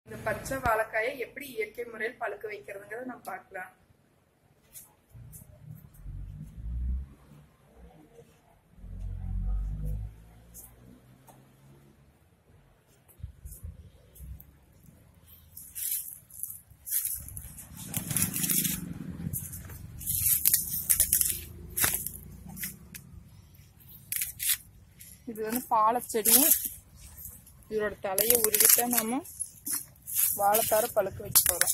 இந்த பச்சை வாழைக்காயை எப்படி இயற்கை முறையில் பழுக்க வைக்கிறதுங்கிறத நம்ம பார்க்கலாம் இது வந்து பாலச்செடியும் இதோட தலையை உருவிட்டா நாம வாழைத்தார பழுக்க வைக்க போறோம்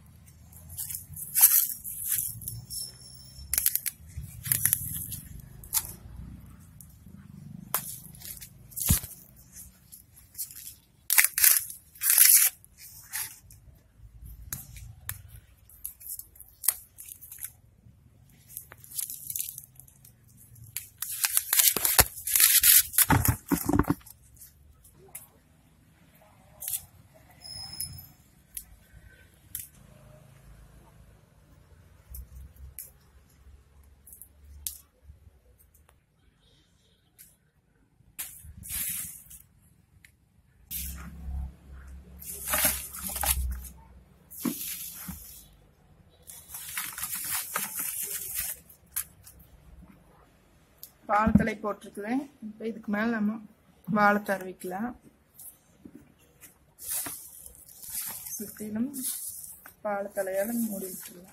வாழைத்தலை போட்டிருக்குது இப்போ இதுக்கு மேல நம்ம வாழைத்தார் வைக்கலாம் சுற்றிலும் வாழைத்தலையால மூடி விட்டுருலாம்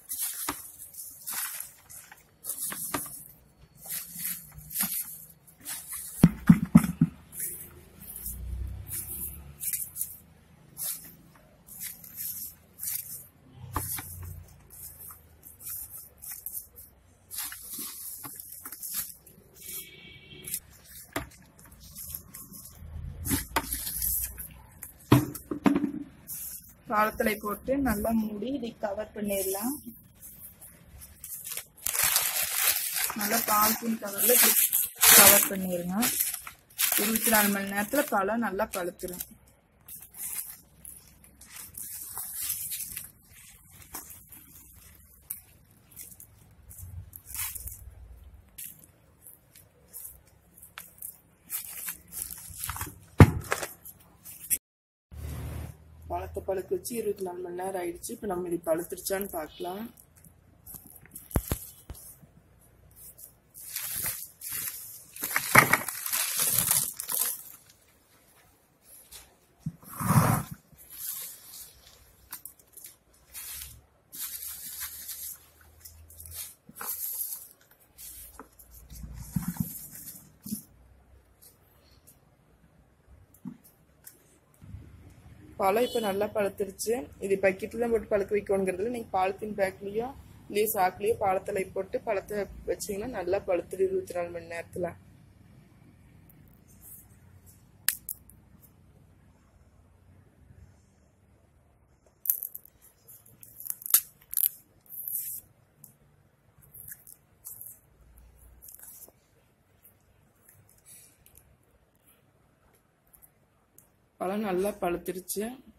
வாழைத்தலை போட்டு நல்லா மூடி இதை கவர் பண்ணிடலாம் நல்லா பாலித்தீன் கவர்ல கவர் பண்ணிடுங்க இருபத்தி நாலு மணி நேரத்துல பழம் நல்லா பழுத்துரும் பழத்தை பழுக்க வச்சு இருபத்தி நாலு மணி நேரம் ஆயிடுச்சு இப்போ நம்ம இது பழுத்துருச்சான்னு பார்க்கலாம் பழம் இப்போ நல்லா பழுத்துருச்சு இது பக்கெட்டில் தான் போட்டு பழுக்க வைக்கணுங்கிறதுல நீங்கள் பாலித்தீன் பேக்லேயோ இல்லையோ சாக்குலேயோ பழத்தலை போட்டு பழத்தை வச்சிங்கன்னா நல்லா பழுத்துரு இருபத்தி நாலு மணி நேரத்தில் பழம் நல்லா பழுத்துருச்சு